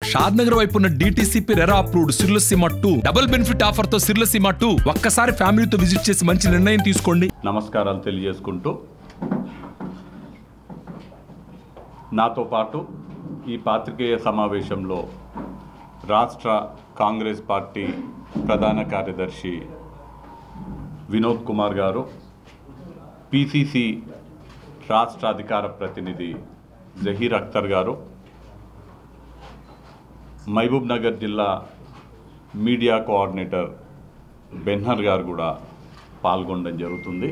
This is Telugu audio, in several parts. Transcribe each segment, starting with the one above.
షాద్ నగర్ వైపు ఉన్న డిటిసిపి రెరా అప్రూవ్డ్ సిర్లసీమ టూ డబుల్ బెనిఫిట్ ఆఫర్ తో సిర్లసీమ టూ ఒక్కసారి ఫ్యామిలీతో విజిట్ చేసి మంచి నిర్ణయం తీసుకోండి నమస్కారాలు తెలియజేసుకుంటూ నాతో పాటు ఈ పాత్రికేయ సమావేశంలో రాష్ట్ర కాంగ్రెస్ పార్టీ ప్రధాన కార్యదర్శి వినోద్ కుమార్ గారు పిసిసి రాష్ట్ర అధికార ప్రతినిధి జహీర్ అఖ్తర్ గారు మహబూబ్ నగర్ జిల్లా మీడియా కోఆర్డినేటర్ బెన్హర్ గారు కూడా పాల్గొనడం జరుగుతుంది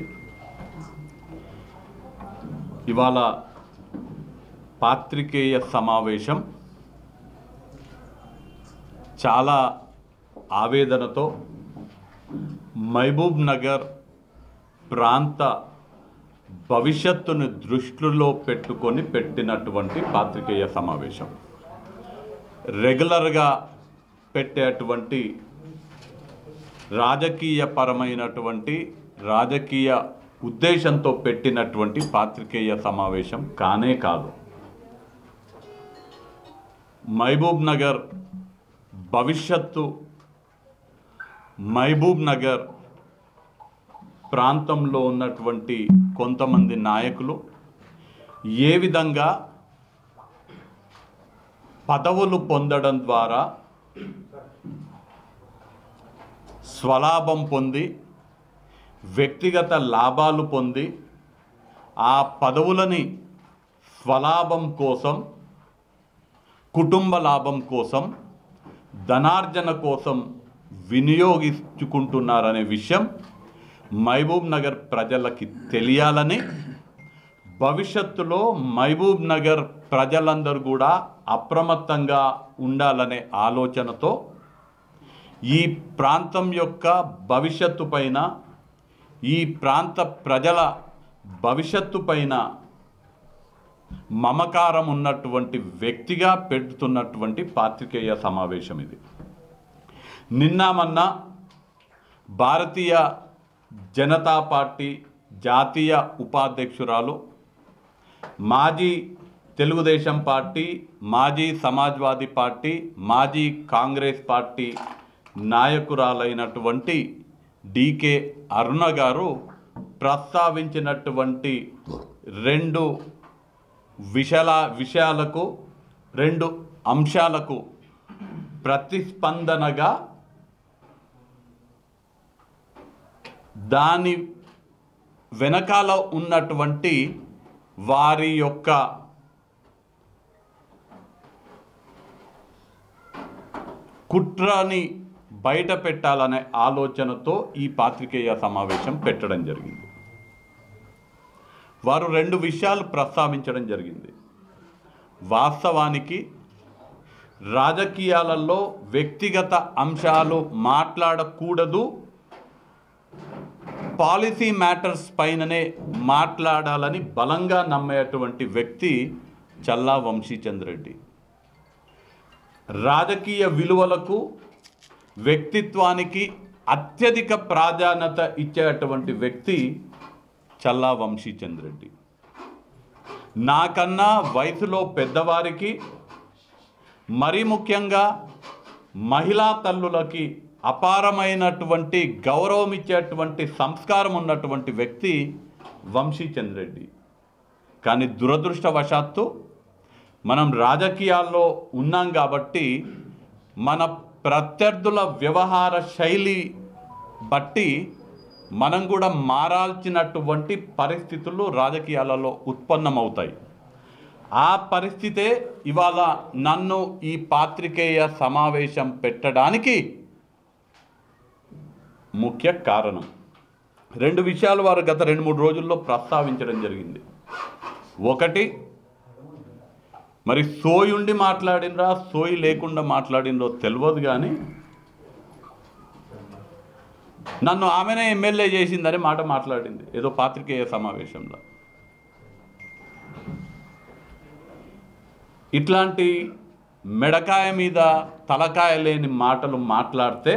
ఇవాళ పాత్రికేయ సమావేశం చాలా ఆవేదనతో మహబూబ్ నగర్ ప్రాంత భవిష్యత్తును దృష్టిలో పెట్టుకొని పెట్టినటువంటి పాత్రికేయ సమావేశం రెగ్యులర్గా పెట్టేటువంటి రాజకీయపరమైనటువంటి రాజకీయ ఉద్దేశంతో పెట్టినటువంటి పాత్రికేయ సమావేశం కానే కాదు మహబూబ్ నగర్ భవిష్యత్తు మహబూబ్ నగర్ ప్రాంతంలో ఉన్నటువంటి కొంతమంది నాయకులు ఏ విధంగా పదవులు పొందడం ద్వారా స్వలాభం పొంది వ్యక్తిగత లాభాలు పొంది ఆ పదవులని స్వలాభం కోసం కుటుంబ లాభం కోసం ధనార్జన కోసం వినియోగించుకుంటున్నారనే విషయం మహబూబ్ నగర్ ప్రజలకి తెలియాలని భవిష్యత్తులో మహబూబ్ నగర్ ప్రజలందరూ కూడా అప్రమత్తంగా ఉండాలనే ఆలోచనతో ఈ ప్రాంతం యొక్క భవిష్యత్తు పైన ఈ ప్రాంత ప్రజల భవిష్యత్తు పైన మమకారం ఉన్నటువంటి వ్యక్తిగా పెడుతున్నటువంటి పాత్రికేయ సమావేశం ఇది నిన్న మొన్న భారతీయ జనతా పార్టీ జాతీయ ఉపాధ్యక్షురాలు మాజీ తెలుగుదేశం పార్టీ మాజీ సమాజ్వాదీ పార్టీ మాజీ కాంగ్రెస్ పార్టీ నాయకురాలైనటువంటి డికే అరుణ గారు ప్రస్తావించినటువంటి రెండు విషయాల విషయాలకు రెండు అంశాలకు ప్రతిస్పందనగా దాని వెనకాల ఉన్నటువంటి వారి యొక్క కుట్రని బయట పెట్టాలనే ఆలోచనతో ఈ పాత్రికేయ సమావేశం పెట్టడం జరిగింది వారు రెండు విషయాలు ప్రస్తావించడం జరిగింది వాస్తవానికి రాజకీయాలలో వ్యక్తిగత అంశాలు మాట్లాడకూడదు పాలసీ మ్యాటర్స్ పైననే మాట్లాడాలని బలంగా నమ్మేటువంటి వ్యక్తి చల్లా వంశీచంద్రెడ్డి రాజకీయ విలువలకు వ్యక్తిత్వానికి అత్యధిక ప్రాధాన్యత ఇచ్చేటువంటి వ్యక్తి చల్లా వంశీచంద్రెడ్డి నాకన్నా వయసులో పెద్దవారికి మరీ ముఖ్యంగా మహిళా తల్లులకి అపారమైనటువంటి గౌరవం ఇచ్చేటువంటి సంస్కారం ఉన్నటువంటి వ్యక్తి వంశీచంద్రెడ్డి కానీ దురదృష్టవశాత్తు మనం రాజకీయాల్లో ఉన్నాం కాబట్టి మన ప్రత్యర్థుల వ్యవహార శైలి బట్టి మనం కూడా మారాల్సినటువంటి పరిస్థితులు రాజకీయాలలో ఉత్పన్నమవుతాయి ఆ పరిస్థితే ఇవాళ నన్ను ఈ పాత్రికేయ సమావేశం పెట్టడానికి ముఖ్య కారణం రెండు విషయాలు వారు గత రెండు మూడు రోజుల్లో ప్రస్తావించడం జరిగింది ఒకటి మరి సోయి ఉండి మాట్లాడినరా సోయి లేకుండా మాట్లాడినరో తెలియదు కానీ నన్ను ఆమెనే ఎమ్మెల్యే చేసిందని మాట మాట్లాడింది ఏదో పాత్రికేయ సమావేశంలో ఇట్లాంటి మెడకాయ మీద తలకాయ లేని మాటలు మాట్లాడితే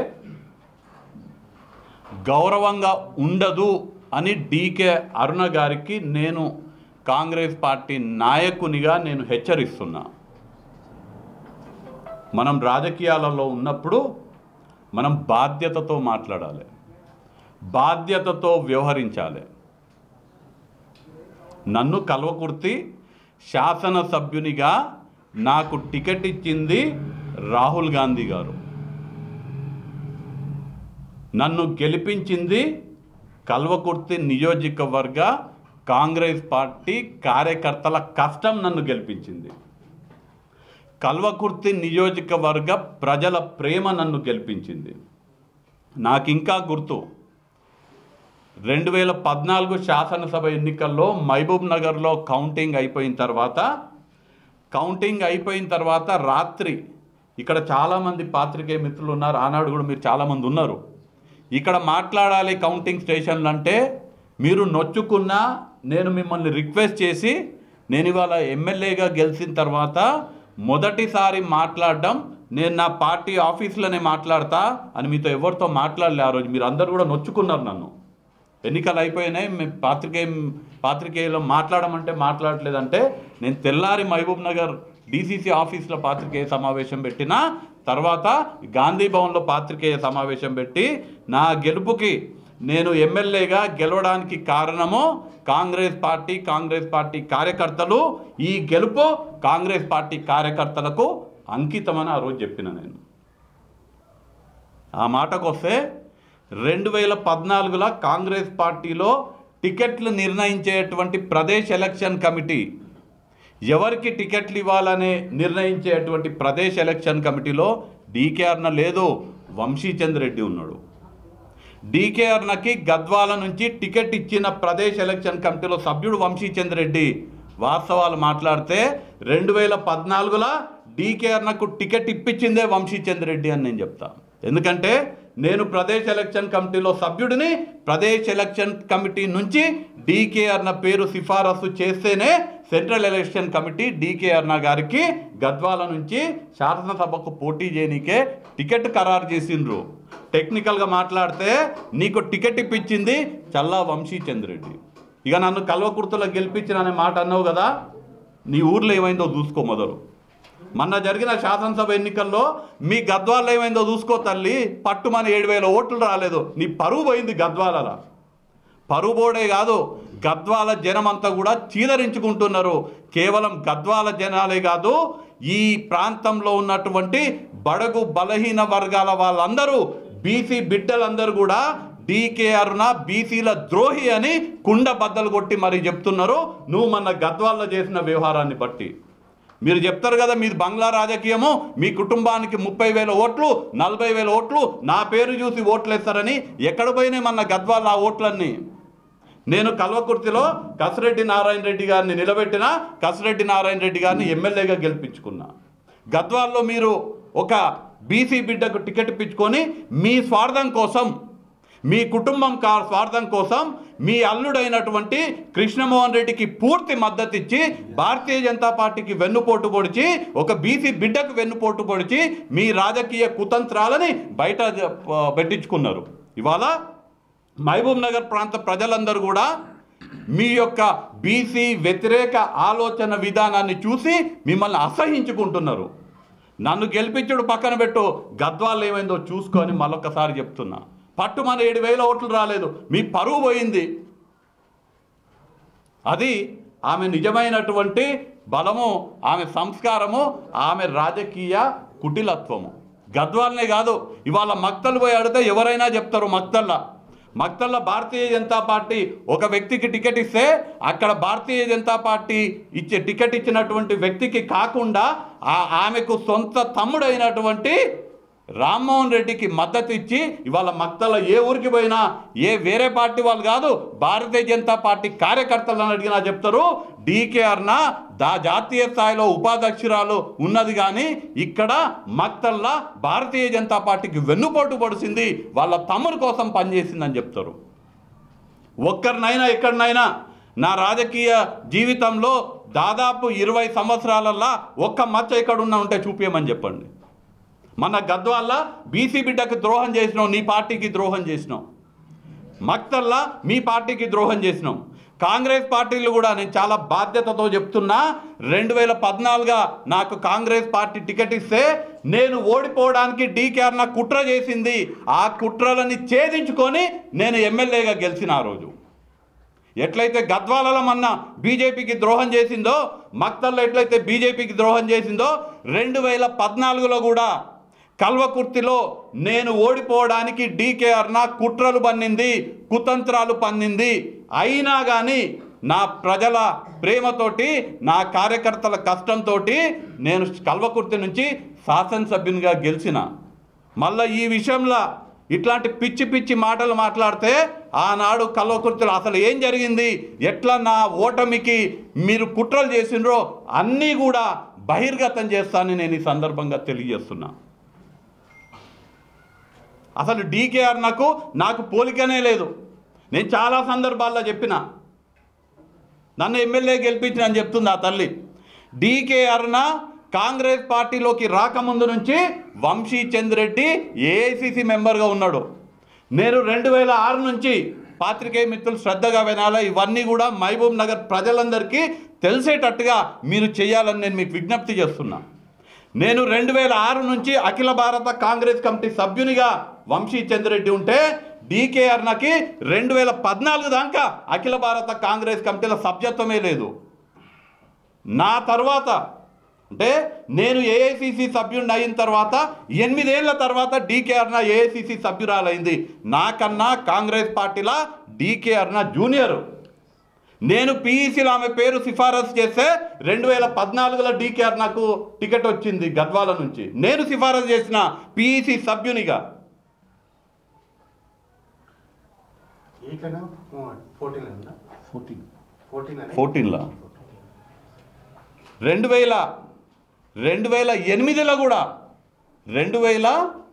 గౌరవంగా ఉండదు అని డీకే అరుణ గారికి నేను కాంగ్రెస్ పార్టీ నాయకునిగా నేను హెచ్చరిస్తున్నా మనం రాజకీయాలలో ఉన్నప్పుడు మనం బాధ్యతతో మాట్లాడాలి బాధ్యతతో వ్యవహరించాలి నన్ను కల్వకుర్తి శాసనసభ్యునిగా నాకు టికెట్ ఇచ్చింది రాహుల్ గాంధీ గారు నన్ను గెలిపించింది కల్వకుర్తి నియోజకవర్గ కాంగ్రెస్ పార్టీ కార్యకర్తల కష్టం నన్ను గెలిపించింది కల్వకుర్తి నియోజకవర్గ ప్రజల ప్రేమ నన్ను గెలిపించింది నాకు ఇంకా గుర్తు రెండు వేల పద్నాలుగు శాసనసభ ఎన్నికల్లో మహబూబ్ నగర్లో కౌంటింగ్ అయిపోయిన తర్వాత కౌంటింగ్ అయిపోయిన తర్వాత రాత్రి ఇక్కడ చాలామంది పాత్రికేయ మిత్రులు ఉన్నారు ఆనాడు కూడా మీరు చాలామంది ఉన్నారు ఇక్కడ మాట్లాడాలి కౌంటింగ్ స్టేషన్లు అంటే మీరు నొచ్చుకున్నా నేను మిమ్మల్ని రిక్వెస్ట్ చేసి నేను ఇవాళ ఎమ్మెల్యేగా గెలిచిన తర్వాత మొదటిసారి మాట్లాడడం నేను నా పార్టీ ఆఫీస్లోనే మాట్లాడతా అని మీతో ఎవరితో మాట్లాడలే ఆ రోజు మీరు అందరు కూడా నొచ్చుకున్నారు నన్ను ఎన్నికలు అయిపోయినాయి మేము పాత్రికేయ పాత్రికేయులు మాట్లాడమంటే మాట్లాడలేదంటే నేను తెల్లారి మహబూబ్ నగర్ డీసీసీ ఆఫీస్లో పాత్రికేయ సమావేశం పెట్టిన తర్వాత గాంధీ భవన్లో పాత్రికేయ సమావేశం పెట్టి నా గెలుపుకి నేను ఎమ్మెల్యేగా గెలవడానికి కారణము కాంగ్రెస్ పార్టీ కాంగ్రెస్ పార్టీ కార్యకర్తలు ఈ గెలుపు కాంగ్రెస్ పార్టీ కార్యకర్తలకు అంకితమని ఆ రోజు చెప్పిన నేను ఆ మాటకు వస్తే రెండు వేల పద్నాలుగులో కాంగ్రెస్ పార్టీలో టికెట్లు నిర్ణయించేటువంటి ప్రదేశ్ ఎలక్షన్ కమిటీ ఎవరికి టికెట్లు ఇవ్వాలనే నిర్ణయించేటువంటి ప్రదేశ్ ఎలక్షన్ కమిటీలో డీకే అర్ణ లేదు వంశీచంద్ రెడ్డి ఉన్నాడు డీకే అర్ణకి గద్వాల నుంచి టికెట్ ఇచ్చిన ప్రదేశ్ ఎలక్షన్ కమిటీలో సభ్యుడు వంశీచంద్ రెడ్డి వాస్తవాలు మాట్లాడితే రెండు వేల పద్నాలుగులో డీకే అర్ణకు టికెట్ ఇప్పించిందే వంశీచంద్ రెడ్డి అని నేను చెప్తా ఎందుకంటే నేను ప్రదేశ్ ఎలక్షన్ కమిటీలో సభ్యుడిని ప్రదేశ్ ఎలక్షన్ కమిటీ నుంచి డీకే అర్ణ పేరు సిఫారసు చేస్తేనే central election committee DK Aruna గారికి గద్వాల నుంచి శాసనసభకు పోటీ చేయనీకే టికెట్ ఖరారు చేసిండ్రు టెక్నికల్గా మాట్లాడితే నీకు టికెట్ ఇప్పించింది చల్లా వంశీచంద్ రెడ్డి ఇక నన్ను కల్వకుర్తులో గెలిపించిన అనే మాట అన్నావు కదా నీ ఊర్లో ఏమైందో చూసుకో మొదలు మొన్న జరిగిన శాసనసభ ఎన్నికల్లో మీ గద్వాల్లో ఏమైందో చూసుకో తల్లి పట్టుమని ఏడు వేల ఓట్లు రాలేదు నీ పరువు పోయింది గద్వాలలో పరువు బోడే కాదు గద్వాల జనం అంతా కూడా చీదరించుకుంటున్నారు కేవలం గద్వాల జనాలే కాదు ఈ ప్రాంతంలో ఉన్నటువంటి బడగు బలహీన వర్గాల వాళ్ళందరూ బీసీ బిడ్డలందరూ కూడా డీకే అరుణ బీసీల ద్రోహి అని కుండ బద్దలు కొట్టి మరీ చెప్తున్నారు నువ్వు మన గద్వాల్లో చేసిన వ్యవహారాన్ని బట్టి మీరు చెప్తారు కదా మీది బంగ్లా రాజకీయము మీ కుటుంబానికి ముప్పై వేల ఓట్లు నలభై వేల ఓట్లు నా పేరు చూసి ఓట్లు వేస్తారని ఎక్కడ పోయినాయి మన గద్వాల ఆ ఓట్లన్నీ నేను కల్వకుర్తిలో కసిరెడ్డి నారాయణ రెడ్డి గారిని నిలబెట్టిన కసిరెడ్డి నారాయణ రెడ్డి గారిని ఎమ్మెల్యేగా గెలిపించుకున్నా గద్వాల్లో మీరు ఒక బీసీ బిడ్డకు టికెట్ ఇప్పించుకొని మీ స్వార్థం కోసం మీ కుటుంబం కా స్వార్థం కోసం మీ అల్లుడైనటువంటి కృష్ణమోహన్ రెడ్డికి పూర్తి మద్దతు ఇచ్చి భారతీయ జనతా పార్టీకి వెన్నుపోటు పొడిచి ఒక బీసీ బిడ్డకు వెన్నుపోటు పొడిచి మీ రాజకీయ కుతంత్రాలని బయట ఆ, పెట్టించుకున్నారు ఇవాళ మహబూబ్ నగర్ ప్రాంత ప్రజలందరూ కూడా మీ యొక్క బీసీ వ్యతిరేక ఆలోచన విధానాన్ని చూసి మిమ్మల్ని అసహించుకుంటున్నారు నన్ను గెలిపించుడు పక్కన పెట్టు గద్వాలు ఏమైందో చూసుకొని మళ్ళొక్కసారి చెప్తున్నా పట్టు మన ఏడు వేల ఓట్లు రాలేదు మీ పరువు పోయింది అది ఆమె నిజమైనటువంటి బలము ఆమె సంస్కారము ఆమె రాజకీయ కుటిలత్వము గద్వాలనే కాదు ఇవాళ మక్తలు పోయి అడిగితే ఎవరైనా చెప్తారు మక్తల్లా మక్తల్లో భారతీయ జనతా పార్టీ ఒక వ్యక్తికి టికెట్ ఇస్తే అక్కడ భారతీయ జనతా పార్టీ ఇచ్చే టికెట్ ఇచ్చినటువంటి వ్యక్తికి కాకుండా ఆ ఆమెకు సొంత తమ్ముడైనటువంటి రామ్మోహన్ రెడ్డికి మద్దతు ఇచ్చి ఇవాళ మక్తల ఏ ఊరికి పోయినా ఏ వేరే పార్టీ వాళ్ళు కాదు భారతీయ జనతా పార్టీ కార్యకర్తలను అడిగినా చెప్తారు డీకేఆర్న దా జాతీయ స్థాయిలో ఉపాధ్యక్షురాలు ఉన్నది కానీ ఇక్కడ మక్తల్లా భారతీయ జనతా పార్టీకి వెన్నుపోటు పడిసింది వాళ్ళ తమ్ముని కోసం పనిచేసిందని చెప్తారు ఒక్కరినైనా ఎక్కడినైనా నా రాజకీయ జీవితంలో దాదాపు ఇరవై సంవత్సరాలల్లా ఒక్క మచ్చ ఎక్కడున్నా ఉంటే చూపించమని చెప్పండి మన గద్వాల్లో బీసీ బిడ్డకు ద్రోహం చేసినాం నీ పార్టీకి ద్రోహం చేసినాం మక్తల్లా మీ పార్టీకి ద్రోహం చేసినాం కాంగ్రెస్ పార్టీలు కూడా నేను చాలా బాధ్యతతో చెప్తున్నా రెండు వేల పద్నాలుగుగా నాకు కాంగ్రెస్ పార్టీ టికెట్ ఇస్తే నేను ఓడిపోవడానికి డీకేఆర్ నా కుట్ర చేసింది ఆ కుట్రలని ఛేదించుకొని నేను ఎమ్మెల్యేగా గెలిచిన ఆ రోజు ఎట్లయితే గద్వాలలో మొన్న బీజేపీకి ద్రోహం చేసిందో మక్తల్లో ఎట్లయితే బీజేపీకి ద్రోహం చేసిందో రెండు వేల పద్నాలుగులో కూడా కల్వకుర్తిలో నేను ఓడిపోవడానికి డీకేఆర్ నా కుట్రలు పన్నింది కుతంత్రాలు పన్నింది అయినా కానీ నా ప్రజల ప్రేమతోటి నా కార్యకర్తల కష్టంతో నేను కల్వకుర్తి నుంచి శాసనసభ్యునిగా గెలిచిన మళ్ళీ ఈ విషయంలో ఇట్లాంటి పిచ్చి పిచ్చి మాటలు మాట్లాడితే ఆనాడు కల్వకుర్తిలో అసలు ఏం జరిగింది ఎట్లా నా ఓటమికి మీరు కుట్రలు చేసిండ్రో అన్నీ కూడా బహిర్గతం చేస్తానని నేను ఈ సందర్భంగా తెలియజేస్తున్నా అసలు డీకేఆర్ నాకు నాకు పోలికనే లేదు నేను చాలా సందర్భాల్లో చెప్పిన నన్ను ఎమ్మెల్యే గెలిపించిన అని చెప్తుంది ఆ తల్లి డీకేఆర్న కాంగ్రెస్ పార్టీలోకి రాకముందు నుంచి వంశీ చంద్రెడ్డి ఏఐసిసి మెంబర్గా ఉన్నాడు నేను రెండు వేల ఆరు నుంచి పాత్రికేయ మిత్రులు శ్రద్ధగా వినాలి ఇవన్నీ కూడా మహబూబ్ నగర్ ప్రజలందరికీ తెలిసేటట్టుగా మీరు చేయాలని నేను మీకు విజ్ఞప్తి చేస్తున్నా నేను రెండు వేల ఆరు నుంచి అఖిల భారత కాంగ్రెస్ కమిటీ సభ్యునిగా వంశీ చంద్రెడ్డి ఉంటే డీకేఆర్నకి రెండు వేల పద్నాలుగు దాకా అఖిల భారత కాంగ్రెస్ కమిటీల సభ్యత్వమే లేదు నా తర్వాత అంటే నేను ఏఐసిసి సభ్యుడిని అయిన తర్వాత ఎనిమిదేళ్ల తర్వాత డీకేఆర్న ఏఐసిసి సభ్యురాలైంది నాకన్నా కాంగ్రెస్ పార్టీల డీకేఆర్న జూనియర్ నేను పీఈసీలో ఆమె పేరు సిఫారసు చేస్తే రెండు వేల పద్నాలుగులో డీకేఆర్ నాకు టికెట్ వచ్చింది గద్వాల నుంచి నేను సిఫారసు చేసిన పీఈసీ సభ్యునిగా ఎయిట్లోనా ఫోర్టీన్ ఉందా ఫోర్టీన్ ఫోర్టీన్ అని ఫోర్టీన్లో రెండు వేల రెండు వేల ఎనిమిదిలో కూడా రెండు వేల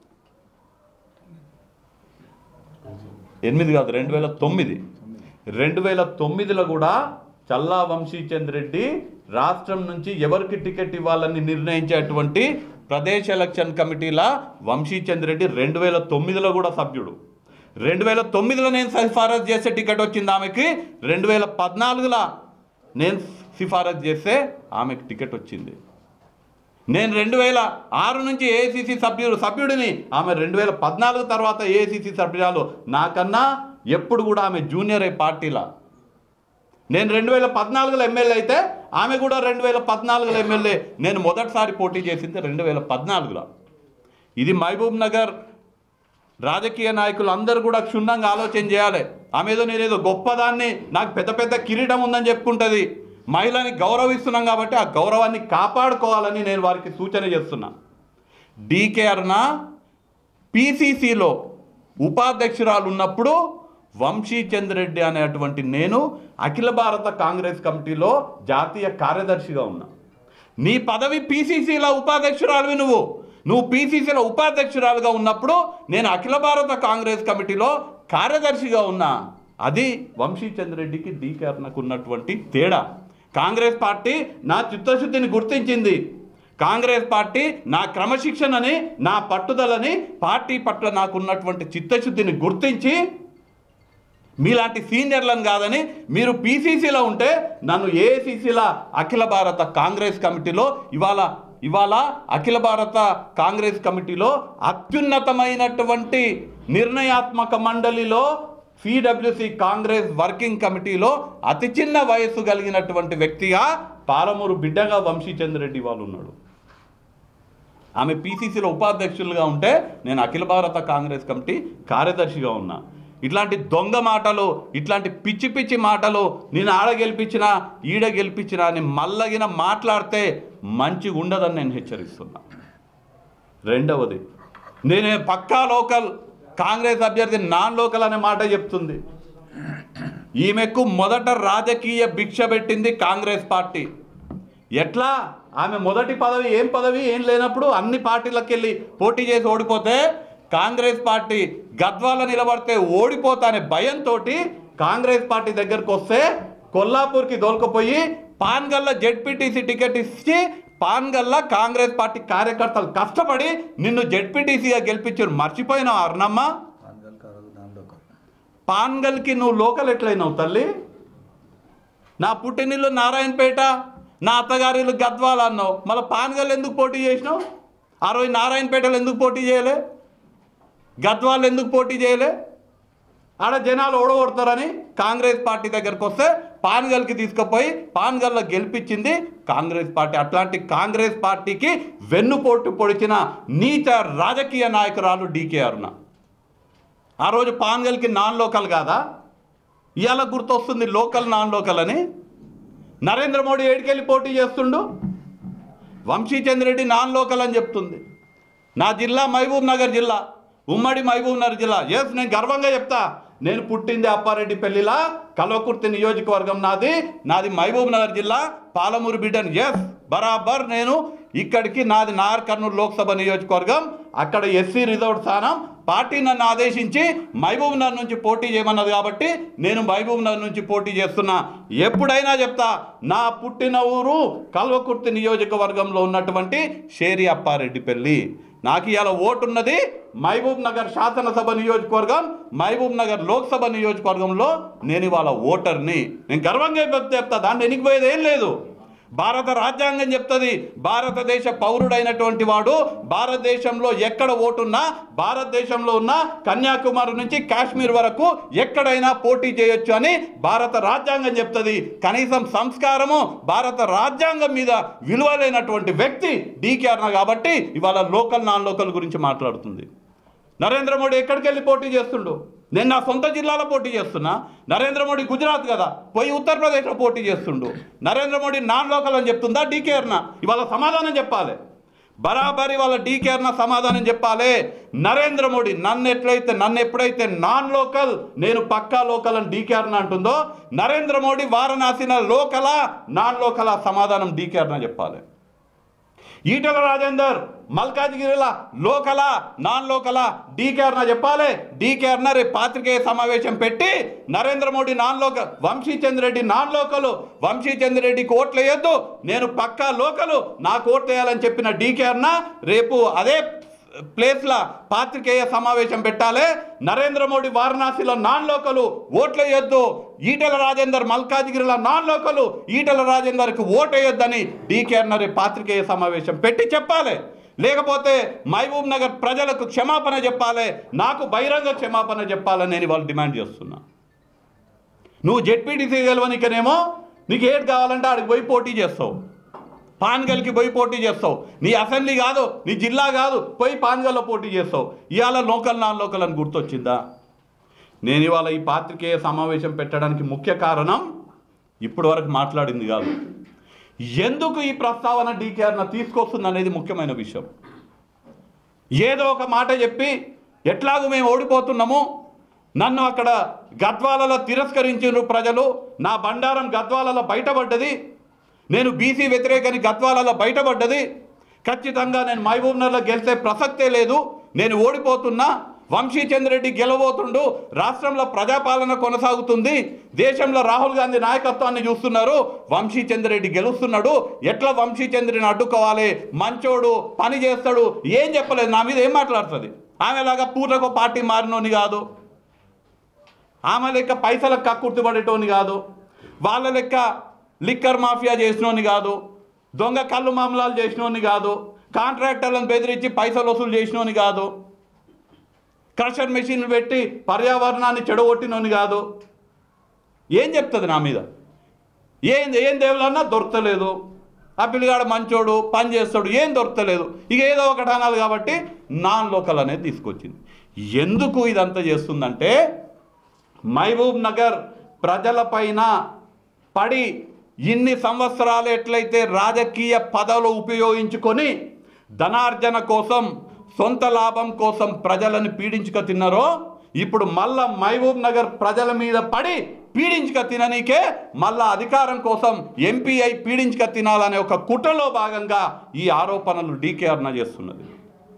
ఎనిమిది కాదు రెండు వేల తొమ్మిది రెండు వేల తొమ్మిదిలో కూడా చల్లా వంశీచంద్ రెడ్డి రాష్ట్రం నుంచి ఎవరికి టికెట్ ఇవ్వాలని నిర్ణయించేటువంటి ప్రదేశ్ ఎలక్షన్ కమిటీల వంశీచంద్ రెడ్డి రెండు వేల తొమ్మిదిలో కూడా సభ్యుడు రెండు వేల తొమ్మిదిలో నేను సిఫారసు చేసే టికెట్ వచ్చింది ఆమెకి రెండు వేల పద్నాలుగులో నేను సిఫారసు చేస్తే ఆమెకు టికెట్ వచ్చింది నేను రెండు వేల ఆరు నుంచి ఏఐసిసి సభ్యుడు సభ్యుడిని ఆమె రెండు వేల పద్నాలుగు తర్వాత ఏఐసిసి సభ్యురాలు నాకన్నా ఎప్పుడు కూడా ఆమె జూనియర్ ఏ పార్టీలా నేను రెండు వేల పద్నాలుగులో ఎమ్మెల్యే అయితే ఆమె కూడా రెండు వేల పద్నాలుగులో ఎమ్మెల్యే నేను మొదటిసారి పోటీ చేసింది రెండు వేల పద్నాలుగులో ఇది మహబూబ్ నగర్ రాజకీయ నాయకులు అందరూ కూడా క్షుణ్ణంగా ఆలోచన చేయాలి ఆమె ఏదో నేనేదో గొప్పదాన్ని నాకు పెద్ద పెద్ద కిరీటం ఉందని చెప్పుకుంటుంది మహిళని గౌరవిస్తున్నాం కాబట్టి ఆ గౌరవాన్ని కాపాడుకోవాలని నేను వారికి సూచన చేస్తున్నా డీకేఆర్న పిసిసిలో ఉపాధ్యక్షురాలు ఉన్నప్పుడు వంశీ చంద్రెడ్డి అనేటువంటి నేను అఖిల భారత కాంగ్రెస్ కమిటీలో జాతీయ కార్యదర్శిగా ఉన్నా నీ పదవి పీసీసీల ఉపాధ్యక్షురాలువి నువ్వు నువ్వు పీసీసీల ఉపాధ్యక్షురాలుగా ఉన్నప్పుడు నేను అఖిల భారత కాంగ్రెస్ కమిటీలో కార్యదర్శిగా ఉన్నా అది వంశీచంద్రెడ్డికి డీకేఆర్నకు ఉన్నటువంటి తేడా కాంగ్రెస్ పార్టీ నా చిత్తశుద్ధిని గుర్తించింది కాంగ్రెస్ పార్టీ నా క్రమశిక్షణని నా పట్టుదలని పార్టీ పట్ల నాకున్నటువంటి చిత్తశుద్ధిని గుర్తించి మీలాంటి సీనియర్లను కాదని మీరు పీసీసీలో ఉంటే నన్ను ఏఐసీసీల అఖిల భారత కాంగ్రెస్ కమిటీలో ఇవాళ ఇవాళ అఖిల భారత కాంగ్రెస్ కమిటీలో అత్యున్నతమైనటువంటి నిర్ణయాత్మక మండలిలో సిడబ్ల్యూసి కాంగ్రెస్ వర్కింగ్ కమిటీలో అతి చిన్న వయస్సు కలిగినటువంటి వ్యక్తిగా పాలమూరు బిడ్డగా వంశీచంద్రెడ్డి వాళ్ళు ఉన్నాడు ఆమె పీసీసీలో ఉపాధ్యక్షులుగా ఉంటే నేను అఖిల భారత కాంగ్రెస్ కమిటీ కార్యదర్శిగా ఉన్నా ఇట్లాంటి దొంగ మాటలు ఇట్లాంటి పిచ్చి పిచ్చి మాటలు నేను ఆడ గెలిపించినా ఈడ గెలిపించినా అని మల్లగిన మాట్లాడితే మంచిగా ఉండదని నేను హెచ్చరిస్తున్నా రెండవది నేనే పక్కా లోకల్ కాంగ్రెస్ అభ్యర్థి నాన్ లోకల్ అనే మాట చెప్తుంది ఈమెకు మొదట రాజకీయ భిక్ష పెట్టింది కాంగ్రెస్ పార్టీ ఎట్లా ఆమె మొదటి పదవి ఏం పదవి ఏం లేనప్పుడు అన్ని పార్టీలకు వెళ్ళి పోటీ చేసి ఓడిపోతే కాంగ్రెస్ పార్టీ గద్వాల నిలబడితే ఓడిపోతా అనే భయంతో కాంగ్రెస్ పార్టీ దగ్గరకు వస్తే కొల్లాపూర్కి దోలుకుపోయి పాన్గల్ల జెడ్పీటీసీ టికెట్ ఇచ్చి పాన్గల్ల కాంగ్రెస్ పార్టీ కార్యకర్తలు కష్టపడి నిన్ను జెడ్పీటీసీగా గెలిపించారు మర్చిపోయినావు అర్ణమ్మ పాన్గల్కి నువ్వు లోకల్ ఎట్లయినావు తల్లి నా పుట్టినిల్లు నారాయణపేట నా అత్తగారిల్లు గద్వాల అన్నావు మళ్ళీ పాన్గల్ ఎందుకు పోటీ చేసినావు ఆ రోజు నారాయణపేటలో ఎందుకు పోటీ చేయలే గద్వాళ్ళు ఎందుకు పోటీ చేయలే ఆడ జనాలు ఓడగొడతారని కాంగ్రెస్ పార్టీ దగ్గరకు వస్తే పాన్గల్కి తీసుకుపోయి పాన్గల్లో గెలిపించింది కాంగ్రెస్ పార్టీ అట్లాంటి కాంగ్రెస్ పార్టీకి వెన్నుపోటు పొడిచిన నీచ రాజకీయ నాయకురాలు డీకే అరుణ ఆ రోజు పాన్గల్కి నాన్ లోకల్ కాదా ఇవాళ గుర్తొస్తుంది లోకల్ నాన్ లోకల్ అని నరేంద్ర మోడీ ఏడికెళ్ళి పోటీ చేస్తుండు వంశీచంద్రెడ్డి నాన్ లోకల్ అని చెప్తుంది నా జిల్లా మహబూబ్ నగర్ జిల్లా ఉమ్మడి మహబూబ్ నగర్ జిల్లా ఎస్ నేను గర్వంగా చెప్తా నేను పుట్టింది అప్పారెడ్డి పెళ్లిలా కల్వకుర్తి నియోజకవర్గం నాది నాది మహబూబ్ నగర్ జిల్లా పాలమూరు బిడ్డను ఎస్ బరాబర్ నేను ఇక్కడికి నాది నాగర్ కర్నూలు లోక్సభ నియోజకవర్గం అక్కడ ఎస్సీ రిజర్వ్ స్థానం పార్టీ నన్ను ఆదేశించి మహబూబ్ నగర్ నుంచి పోటీ చేయమన్నది కాబట్టి నేను మహబూబ్ నగర్ నుంచి పోటీ చేస్తున్నా ఎప్పుడైనా చెప్తా నా పుట్టిన ఊరు కల్వకుర్తి నియోజకవర్గంలో ఉన్నటువంటి షేరి అప్పారెడ్డి పెళ్ళి నాకు ఇవాళ ఓటు ఉన్నది మహబూబ్ నగర్ శాసనసభ నియోజకవర్గం మహబూబ్ నగర్ లోక్సభ నియోజకవర్గంలో నేను ఇవాళ ఓటర్ని నేను గర్వంగా చెప్తా దాన్ని ఎనికిపోయేది ఏం లేదు భారత రాజ్యాంగం చెప్తుంది భారతదేశ పౌరుడైనటువంటి వాడు భారతదేశంలో ఎక్కడ ఓటున్నా భారతదేశంలో ఉన్న కన్యాకుమారి నుంచి కాశ్మీర్ వరకు ఎక్కడైనా పోటీ చేయొచ్చు అని భారత రాజ్యాంగం చెప్తుంది కనీసం సంస్కారము భారత రాజ్యాంగం మీద విలువలేనటువంటి వ్యక్తి డీకే అన్న కాబట్టి ఇవాళ లోకల్ నాన్ లోకల్ గురించి మాట్లాడుతుంది నరేంద్ర మోడీ ఎక్కడికి వెళ్ళి పోటీ చేస్తుండు నేను నా సొంత జిల్లాలో పోటీ చేస్తున్నా నరేంద్ర మోడీ గుజరాత్ కదా పోయి ఉత్తరప్రదేశ్లో పోటీ చేస్తుండు నరేంద్ర మోడీ నాన్ లోకల్ అని చెప్తుందా డీకేర్న ఇవాళ సమాధానం చెప్పాలి బరాబరి వాళ్ళ డీకేర్న సమాధానం చెప్పాలి నరేంద్ర మోడీ నన్ను ఎట్లయితే నన్ను ఎప్పుడైతే నాన్ లోకల్ నేను పక్కా లోకల్ అని డీకేర్న అంటుందో నరేంద్ర మోడీ వారణాసిన లోకలా నాన్ లోకలా సమాధానం డీకేర్న చెప్పాలి ఈటల రాజేందర్ మల్కాజ్గిరిల లోకల నాన్ లోకల డీకేర్న చెప్పాలి డీకేర్న రేపు పాత్రికేయ సమావేశం పెట్టి నరేంద్ర మోడీ నాన్ లోక వంశీచంద్రెడ్డి నాన్ లోకలు వంశీచంద్రెడ్డికి ఓట్లు వేయొద్దు నేను పక్కా లోకలు నాకు ఓట్లు వేయాలని చెప్పిన డీకేర్న రేపు అదే ప్లేస్ల పాత్రికేయ సమావేశం పెట్టాలి నరేంద్ర మోడీ వారణాసిలో నాన్ లోకలు ఓట్లు వేయొద్దు ఈటల రాజేందర్ మల్కాజ్గిరిలో నాన్ లోకలు ఈటల రాజేందర్కి ఓటు వేయొద్దని డీకే అన్నరి పాత్రికేయ సమావేశం పెట్టి చెప్పాలి లేకపోతే మహబూబ్ నగర్ ప్రజలకు క్షమాపణ చెప్పాలి నాకు బహిరంగ క్షమాపణ చెప్పాలని నేను వాళ్ళు డిమాండ్ చేస్తున్నా నువ్వు జెడ్పీటీసీ గెలవనికనేమో నీకు ఏది కావాలంటే ఆడికి పోయి పోటీ చేస్తావు పాన్గల్కి పోయి పోటీ చేస్తావు నీ అసెంబ్లీ కాదు నీ జిల్లా కాదు పోయి పాన్గల్లో పోటీ చేస్తావు ఇవాళ లోకల్ నాన్ లోకల్ అని గుర్తొచ్చిందా నేను ఇవాళ ఈ పాత్రికేయ సమావేశం పెట్టడానికి ముఖ్య కారణం ఇప్పటి వరకు మాట్లాడింది కాదు ఎందుకు ఈ ప్రస్తావన డీకేఆర్న తీసుకొస్తుంది అనేది ముఖ్యమైన విషయం ఏదో ఒక మాట చెప్పి ఎట్లాగూ మేము ఓడిపోతున్నాము నన్ను అక్కడ గద్వాలలో తిరస్కరించిన ప్రజలు నా బండారం గద్వాలలో బయటపడ్డది నేను బీసీ వ్యతిరేకని గద్వాలలో బయటపడ్డది ఖచ్చితంగా నేను మహబూబ్నగర్లో గెలిచే ప్రసక్తే లేదు నేను ఓడిపోతున్నా వంశీచంద్రెడ్డి గెలవబోతుండు రాష్ట్రంలో ప్రజాపాలన కొనసాగుతుంది దేశంలో రాహుల్ గాంధీ నాయకత్వాన్ని చూస్తున్నారు వంశీచంద్రెడ్డి గెలుస్తున్నాడు ఎట్లా వంశీచంద్రుని అడ్డుకోవాలి మంచోడు పని చేస్తాడు ఏం చెప్పలేదు నా మీద ఏం మాట్లాడుతుంది ఆమెలాగా పూర్లకు పార్టీ మారినోని కాదు ఆమె లెక్క పైసలకు కక్కుర్తి పడేటోని కాదు వాళ్ళ లెక్క లిక్కర్ మాఫియా చేసినోని కాదు దొంగ కళ్ళు మామలాలు చేసినోని కాదు కాంట్రాక్టర్లను బెదిరించి పైసలు వసూలు చేసినోని కాదు క్రషర్ మెషిన్లు పెట్టి పర్యావరణాన్ని చెడగొట్టినోని కాదు ఏం చెప్తుంది నా మీద ఏం ఏం దేవులన్నా దొరకలేదు ఆ పిల్లగాడు మంచోడు పని చేస్తాడు ఏం దొరకలేదు ఇక ఏదో ఒకటి అనాలి కాబట్టి నాన్ లోకల్ అనేది తీసుకొచ్చింది ఎందుకు ఇదంతా చేస్తుందంటే మహబూబ్ నగర్ ప్రజలపైన పడి ఇన్ని సంవత్సరాలు ఎట్లయితే రాజకీయ పదవులు ఉపయోగించుకొని ధనార్జన కోసం సొంత లాభం కోసం ప్రజలను పీడించుక తిన్నారో ఇప్పుడు మళ్ళా మహబూబ్ నగర్ ప్రజల మీద పడి పీడించుక తిననీకే మళ్ళా అధికారం కోసం ఎంపీ అయి పీడించుక తినాలనే ఒక కుట్రలో భాగంగా ఈ ఆరోపణలు డీకే అర్ణ చేస్తున్నది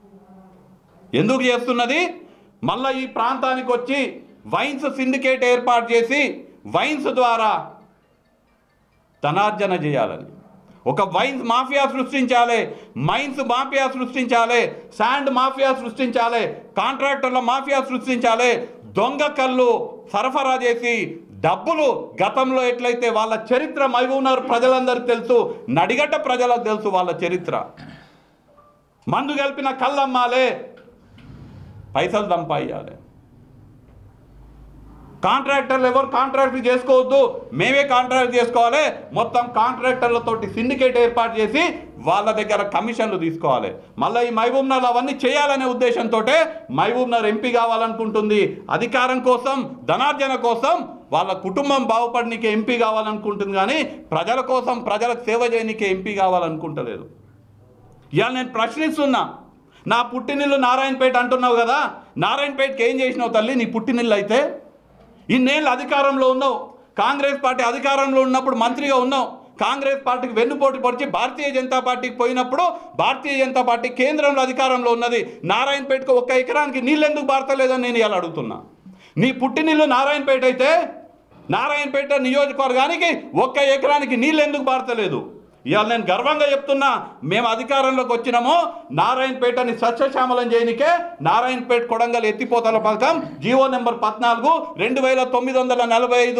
ఎందుకు చేస్తున్నది మళ్ళా ఈ ప్రాంతానికి వచ్చి వైన్స్ సిండికేట్ ఏర్పాటు చేసి వైన్స్ ద్వారా ధనార్జన చేయాలని ఒక వైన్స్ మాఫియా సృష్టించాలి మైన్స్ మాఫియా సృష్టించాలి శాండ్ మాఫియా సృష్టించాలి కాంట్రాక్టర్ల మాఫియా సృష్టించాలి దొంగ కళ్ళు సరఫరా చేసి డబ్బులు గతంలో ఎట్లయితే వాళ్ళ చరిత్ర మహబూబ్నగర్ ప్రజలందరికీ తెలుసు నడిగడ్డ ప్రజలకు తెలుసు వాళ్ళ చరిత్ర మందు కలిపిన కళ్ళు అమ్మాలే పైసలు సంపాదించాలి కాంట్రాక్టర్లు ఎవరు కాంట్రాక్ట్ చేసుకోవద్దు మేమే కాంట్రాక్ట్ చేసుకోవాలి మొత్తం కాంట్రాక్టర్లతోటి సిండికేట్ ఏర్పాటు చేసి వాళ్ళ దగ్గర కమిషన్లు తీసుకోవాలి మళ్ళీ ఈ మహబూబ్ నగర్ అవన్నీ చేయాలనే ఉద్దేశంతో మహబూబ్ నగర్ ఎంపీ కావాలనుకుంటుంది అధికారం కోసం ధనార్జన కోసం వాళ్ళ కుటుంబం బాగుపడనీకే ఎంపీ కావాలనుకుంటుంది కానీ ప్రజల కోసం ప్రజలకు సేవ చేయనీకే ఎంపీ కావాలనుకుంటలేదు ఇవాళ నేను ప్రశ్నిస్తున్నా నా పుట్టినిల్లు నారాయణపేట అంటున్నావు కదా నారాయణపేటకి ఏం చేసినావు తల్లి నీ పుట్టినిల్లు అయితే ఇన్నేళ్ళు అధికారంలో ఉన్నావు కాంగ్రెస్ పార్టీ అధికారంలో ఉన్నప్పుడు మంత్రిగా ఉన్నావు కాంగ్రెస్ పార్టీకి వెన్నుపోటు పొడిచి భారతీయ జనతా పార్టీకి పోయినప్పుడు భారతీయ జనతా పార్టీ కేంద్రంలో అధికారంలో ఉన్నది నారాయణపేటకు ఒక్క ఎకరానికి నీళ్ళు ఎందుకు భారతలేదని నేను ఇలా అడుగుతున్నా నీ పుట్టినిల్లు నారాయణపేట అయితే నారాయణపేట నియోజకవర్గానికి ఒక్క ఎకరానికి నీళ్ళు ఎందుకు భారతలేదు ఇవాళ నేను గర్వంగా చెప్తున్నా మేము అధికారంలోకి వచ్చినాము నారాయణపేటని సస్యశ్యామలం చేయనికే నారాయణపేట కొడంగల్ ఎత్తిపోతల పథకం జీవో నెంబర్ పద్నాలుగు రెండు వేల తొమ్మిది వందల నలభై ఐదు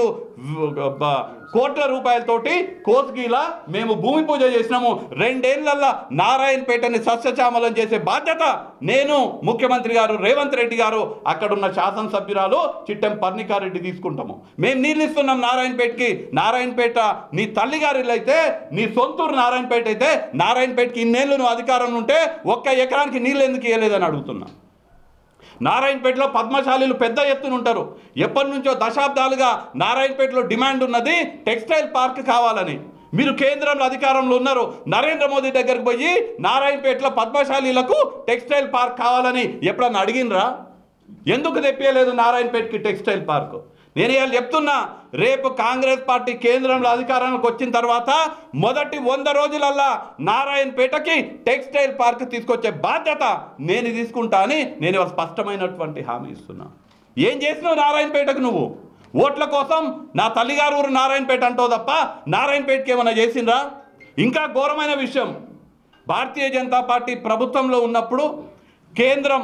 కోట్ల రూపాయలతోటి కోస్గిలా మేము భూమి పూజ చేసినాము రెండేళ్లల్లా నారాయణపేటని సస్యశ్యామలం చేసే బాధ్యత నేను ముఖ్యమంత్రి గారు రేవంత్ రెడ్డి గారు అక్కడున్న శాసనసభ్యురాలు చిట్టెం పర్ణికారెడ్డి తీసుకుంటాము మేము నీళ్ళు ఇస్తున్నాం నారాయణపేటకి నారాయణపేట నీ తల్లి గారి ఇల్లు అయితే నీ సొంతూరు నారాయణపేట అయితే నారాయణపేటకి ఇన్నేళ్ళు నువ్వు అధికారంలో ఉంటే ఒక్క ఎకరానికి నీళ్ళు ఎందుకు ఇవ్వలేదని అడుగుతున్నా నారాయణపేటలో పద్మశాలీలు పెద్ద ఎత్తున ఉంటారు ఎప్పటి నుంచో దశాబ్దాలుగా నారాయణపేటలో డిమాండ్ ఉన్నది టెక్స్టైల్ పార్క్ కావాలని మీరు కేంద్రంలో అధికారంలో ఉన్నారు నరేంద్ర మోదీ దగ్గరికి పోయి నారాయణపేటలో పద్మశాలీలకు టెక్స్టైల్ పార్క్ కావాలని ఎప్పుడన్నా అడిగినరా ఎందుకు తెప్పలేదు నారాయణపేటకి టెక్స్టైల్ పార్క్ నేను ఇవాళ చెప్తున్నా రేపు కాంగ్రెస్ పార్టీ కేంద్రంలో అధికారంలోకి వచ్చిన తర్వాత మొదటి వంద రోజులల్లా నారాయణపేటకి టెక్స్టైల్ పార్క్ తీసుకొచ్చే బాధ్యత నేను తీసుకుంటా అని నేను ఇవాళ స్పష్టమైనటువంటి హామీ ఇస్తున్నా ఏం చేసినావు నారాయణపేటకు నువ్వు ఓట్ల కోసం నా తల్లిగారు ఊరు నారాయణపేట అంటావు తప్ప నారాయణపేటకి ఏమైనా చేసిండ్రా ఇంకా ఘోరమైన విషయం భారతీయ జనతా పార్టీ ప్రభుత్వంలో ఉన్నప్పుడు కేంద్రం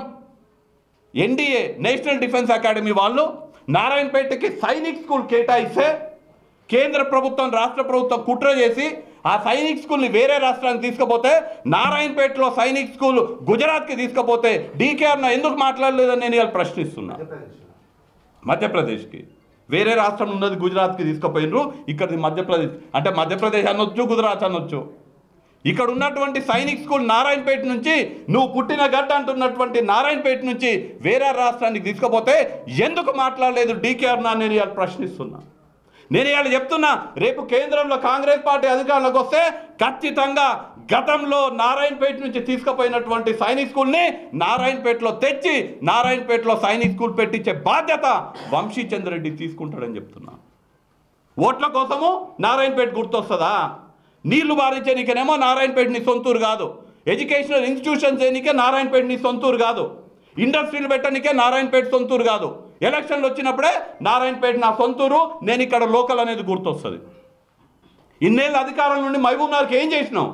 ఎన్డీఏ నేషనల్ డిఫెన్స్ అకాడమీ వాళ్ళు నారాయణపేటకి సైనిక్ స్కూల్ కేటాయిస్తే కేంద్ర ప్రభుత్వం రాష్ట్ర ప్రభుత్వం కుట్ర చేసి ఆ సైనిక్ స్కూల్ని వేరే రాష్ట్రానికి తీసుకుపోతే నారాయణపేటలో సైనిక్ స్కూల్ గుజరాత్కి తీసుకుపోతే డీకేఆర్న ఎందుకు మాట్లాడలేదని నేను ఇవాళ ప్రశ్నిస్తున్నా ఆంధ్రప్రదేశ్ మధ్యప్రదేశ్కి వేరే రాష్ట్రం ఉన్నది గుజరాత్కి తీసుకుపోయినరు ఇక్కడిది మధ్యప్రదేశ్ అంటే మధ్యప్రదేశ్ అనొచ్చు గుజరాత్ అనొచ్చు ఇక్కడ ఉన్నటువంటి సైనిక్ స్కూల్ నారాయణపేట నుంచి నువ్వు పుట్టిన గడ్డ అంటున్నటువంటి నారాయణపేట నుంచి వేరే రాష్ట్రానికి తీసుకుపోతే ఎందుకు మాట్లాడలేదు డీకేఆర్ నా నేను ఇవాళ ప్రశ్నిస్తున్నా నేను ఇవాళ చెప్తున్నా రేపు కేంద్రంలో కాంగ్రెస్ పార్టీ అధికారంలోకి వస్తే ఖచ్చితంగా గతంలో నారాయణపేట నుంచి తీసుకుపోయినటువంటి సైనిక్ స్కూల్ని నారాయణపేటలో తెచ్చి నారాయణపేటలో సైనిక్ స్కూల్ పెట్టించే బాధ్యత వంశీచంద్రెడ్డి తీసుకుంటాడని చెప్తున్నా ఓట్ల కోసము నారాయణపేట గుర్తొస్తుందా నీళ్లు బారించనీకేనేమో నారాయణపేట నీ సొంతూరు కాదు ఎడ్యుకేషనల్ ఇన్స్టిట్యూషన్స్ చేయనీకే నారాయణపేట నీ సొంతూరు కాదు ఇండస్ట్రీలు పెట్టనీకే నారాయణపేట సొంతూరు కాదు ఎలక్షన్లు వచ్చినప్పుడే నారాయణపేట నా సొంతూరు నేను ఇక్కడ లోకల్ అనేది గుర్తొస్తుంది ఇన్నేళ్ళ అధికారం నుండి మహబూబ్ నగర్కి ఏం చేసినాం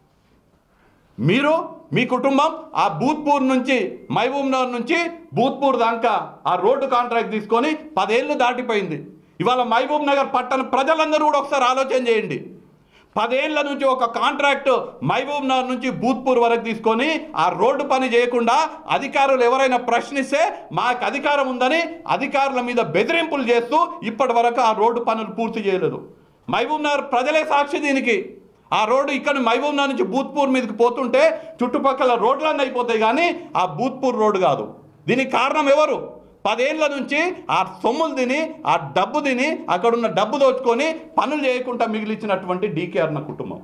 మీరు మీ కుటుంబం ఆ భూత్పూర్ నుంచి మహబూబ్ నగర్ నుంచి భూత్పూర్ దాకా ఆ రోడ్డు కాంట్రాక్ట్ తీసుకొని పదేళ్ళు దాటిపోయింది ఇవాళ మహబూబ్ నగర్ పట్టణ ప్రజలందరూ కూడా ఒకసారి ఆలోచన చేయండి పదేళ్ల నుంచి ఒక కాంట్రాక్ట్ మహబూబ్ నగర్ నుంచి భూత్పూర్ వరకు తీసుకొని ఆ రోడ్డు పని చేయకుండా అధికారులు ఎవరైనా ప్రశ్నిస్తే మాకు అధికారం ఉందని అధికారుల మీద బెదిరింపులు చేస్తూ ఇప్పటి వరకు ఆ రోడ్డు పనులు పూర్తి చేయలేదు మహబూబ్ నగర్ ప్రజలే సాక్షి దీనికి ఆ రోడ్డు ఇక్కడ మహబూబ్ నగర్ నుంచి భూత్పూర్ మీదకి పోతుంటే చుట్టుపక్కల రోడ్లన్నీ అయిపోతాయి కానీ ఆ భూత్పూర్ రోడ్డు కాదు దీనికి కారణం ఎవరు పదేళ్ల నుంచి ఆ సొమ్ములు తిని ఆ డబ్బు తిని అక్కడున్న డబ్బు దోచుకొని పనులు చేయకుండా మిగిలిచ్చినటువంటి డీకే అన్న కుటుంబం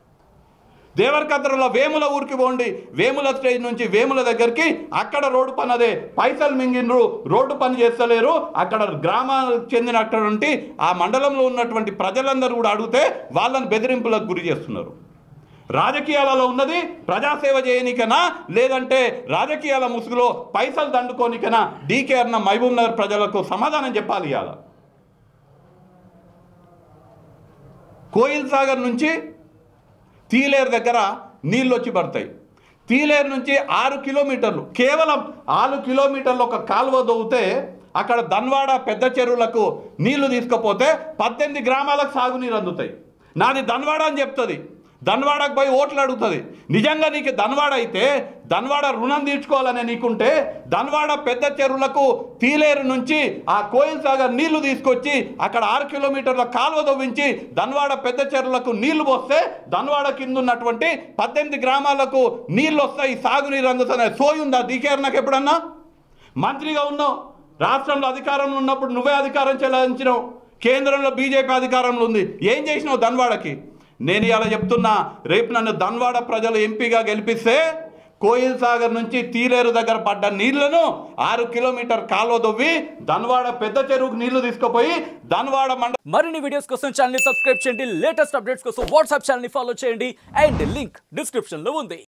దేవరకద్రలో వేముల ఊరికి పోండి వేముల స్టేజ్ నుంచి వేముల దగ్గరికి అక్కడ రోడ్డు పని అదే పైసలు మింగినరు రోడ్డు పని చేస్తలేరు అక్కడ గ్రామాలకు చెందిన అటువంటి ఆ మండలంలో ఉన్నటువంటి ప్రజలందరూ కూడా అడిగితే వాళ్ళని బెదిరింపులకు గురి చేస్తున్నారు రాజకీయాలలో ఉన్నది ప్రజాసేవ చేయనికనా లేదంటే రాజకీయాల ముసుగులో పైసలు దండుకోనికనా డీకే అన్న మహబూబ్ నగర్ ప్రజలకు సమాధానం చెప్పాలి ఇవాళ కోయిల్ సాగర్ నుంచి తీలేరు దగ్గర నీళ్ళు వచ్చి పడతాయి తీలేరు నుంచి ఆరు కిలోమీటర్లు కేవలం ఆరు కిలోమీటర్లు ఒక కాలువ దొవ్వుతే అక్కడ దన్వాడ పెద్ద చెరువులకు నీళ్లు తీసుకపోతే పద్దెనిమిది గ్రామాలకు సాగునీరు అందుతాయి నాది దన్వాడ అని చెప్తుంది ధన్వాడకు పోయి ఓట్లు అడుగుతుంది నిజంగా నీకు ధన్వాడ అయితే ధన్వాడ రుణం తీర్చుకోవాలని నీకుంటే ధన్వాడ పెద్ద చెరువులకు తీలేరు నుంచి ఆ కోయిల్ సాగర్ నీళ్లు తీసుకొచ్చి అక్కడ ఆరు కిలోమీటర్ల కాలువ తవ్వించి ధన్వాడ పెద్ద చెరువులకు నీళ్లు పోస్తే ధన్వాడ కింద ఉన్నటువంటి పద్దెనిమిది గ్రామాలకు నీళ్లు వస్తాయి సాగునీరు అందుతున్నాయి సోయి ఉందా డీకేఆర్ నాకు ఎప్పుడన్నా మంత్రిగా ఉన్నావు రాష్ట్రంలో అధికారంలో ఉన్నప్పుడు నువ్వే అధికారం చెలాయించినావు కేంద్రంలో బీజేపీ అధికారంలో ఉంది ఏం చేసినావు ధన్వాడకి నేను ఇలా చెప్తున్నా రేపు నన్ను ధన్వాడ ప్రజలు ఎంపీగా గెలిపిస్తే కోయిల్ సాగర్ నుంచి తీలేరు దగ్గర పడ్డ నీళ్లను ఆరు కిలోమీటర్ కాలువ దొవ్వి ధన్వాడ పెద్ద చెరువుకు నీళ్లు తీసుకుపోయి ధన్వాడ మండ మరిన్ని వీడియోస్ కోసం ఛానల్ సబ్స్క్రైబ్ చేయండి లేటెస్ట్ అప్డేట్స్ కోసం వాట్సాప్ ఛానల్ ఫాలో చేయండి అండ్ లింక్ డిస్క్రిప్షన్ లో ఉంది